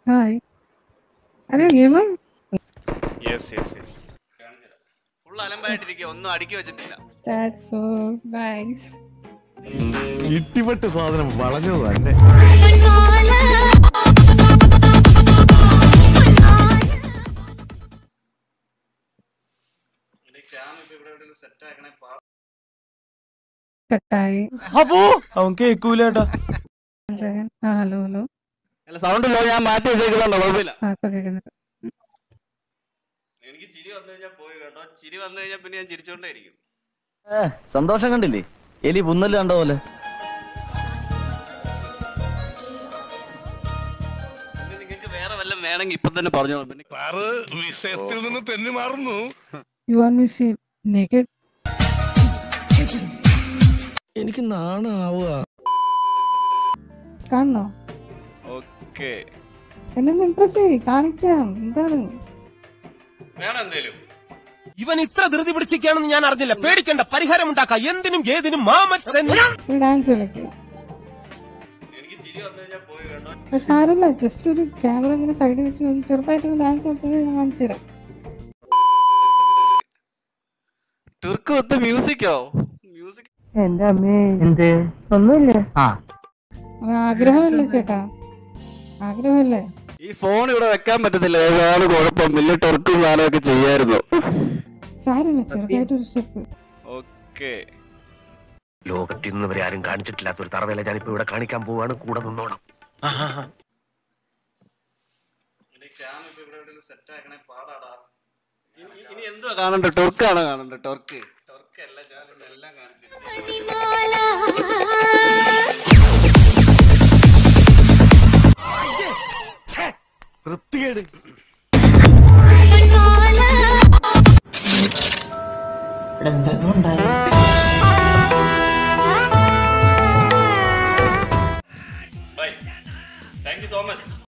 hi അരെ gamer yes yes yes full അലമ്പായിട്ടിരിക്കുക ഒന്നും അടുക്കി വെച്ചിട്ടില്ല ദാറ്റ്സ് സോ നൈസ് ഇട്ടിപ്പെട്ട് സാധനം വളഞ്ഞത് തന്നെ ക്യാം ഇപ്പൊ ഇവിടെ എവിടെയെങ്കിലും സെറ്റ് ആക്കണേ പാ കട്ടായി അപ്പോ അവൻ കേക്കൂലേട്ടാ സെക്കൻഡ് ആ ഹലോ ഹലോ അല്ല സൗണ്ട് ലോ ഞാൻ മാറ്റി വെച്ചേക്കുന്നുണ്ടോ കുഴപ്പമില്ല ആ ഇപ്പൊ കേൾക്കുന്നുണ്ട് എനിക്ക് ചിരി വന്നു കഴിഞ്ഞാൽ പോയി കേട്ടോ ചിരി വന്നു കഴിഞ്ഞാൽ പിന്നെ ഞാൻ ചിരിച്ചോണ്ടേ ഇരിക്കും സന്തോഷം കണ്ടില്ലേ എലി പുന്നല് കണ്ട പോലെ പിന്നെ നിങ്ങൾക്ക് വേറെ വല്ലതും വേണമെങ്കിൽ ഇപ്പൊ തന്നെ പറഞ്ഞോളൂ പിന്നെ സാറ് വിഷയത്തിൽ നിന്ന് തെന്നി മാറുന്നു you want me see naked എനിക്ക് നാണാവുക കാണണോ ഓക്കെ എന്നെ ഇംപ്രസ് ചെയ്യ് കാണിക്കാം എന്താണ് വേണം എന്തേലും ഇവൻ ഇത്ര ധൃതി പിടിച്ചിരിക്കുകയാണെന്ന് ഞാൻ അറിഞ്ഞില്ല പേടിക്കണ്ട പരിഹാരം ഉണ്ടാക്കാം എന്തിനും ഏതിനും മാമച്ചൻ ഒരു ഡാൻസ് കളിക്കുക എനിക്ക് ചിരി വന്നു കഴിഞ്ഞാൽ പോയി കേട്ടോ അത് സാരല്ല ജസ്റ്റ് ഒരു ക്യാമറ ഇങ്ങനെ സൈഡിൽ വെച്ച് ഒന്ന് ചെറുതായിട്ടൊന്ന് ഡാൻസ് കളിച്ചത് ഞാൻ കാണിച്ചു തരാം തുർക്ക് ഒത്ത് മ്യൂസിക്കോ മ്യൂസിക് എന്റെ അമ്മേ എന്ത് ഒന്നുമില്ല ആഗ്രഹമല്ലേ ചേട്ടാ ആഗ്രഹമല്ലേ ഈ ഫോൺ ഇവിടെ വെക്കാൻ പറ്റത്തില്ല ഏതാണ് കുഴപ്പം വലിയ ടൊർക്കും സാധനമൊക്കെ ചെയ്യായിരുന്നു സാരമില്ല ചെറുതായിട്ടൊരു സ്റ്റെപ്പ് ഓക്കെ ലോകത്തിൽ നിന്ന് വരെ ആരും കാണിച്ചിട്ടില്ലാത്ത ഒരു തറവേല ഞാനിപ്പോ ഇവിടെ കാണിക്കാൻ പോവാണ് കൂടെ നിന്നോണം സെറ്റ് ആക്കണേ പാടാടാ ഇനി- ഇനി എന്തുവാ കാണണ്ട ടൊർക്കാണോ കാണണ്ട ടൊർക്ക് ടൊർക്ക് അല്ല ഞാൻ എല്ലാം കാണിച്ചിരുന്നു വൃത്തികേട് bye thank you so much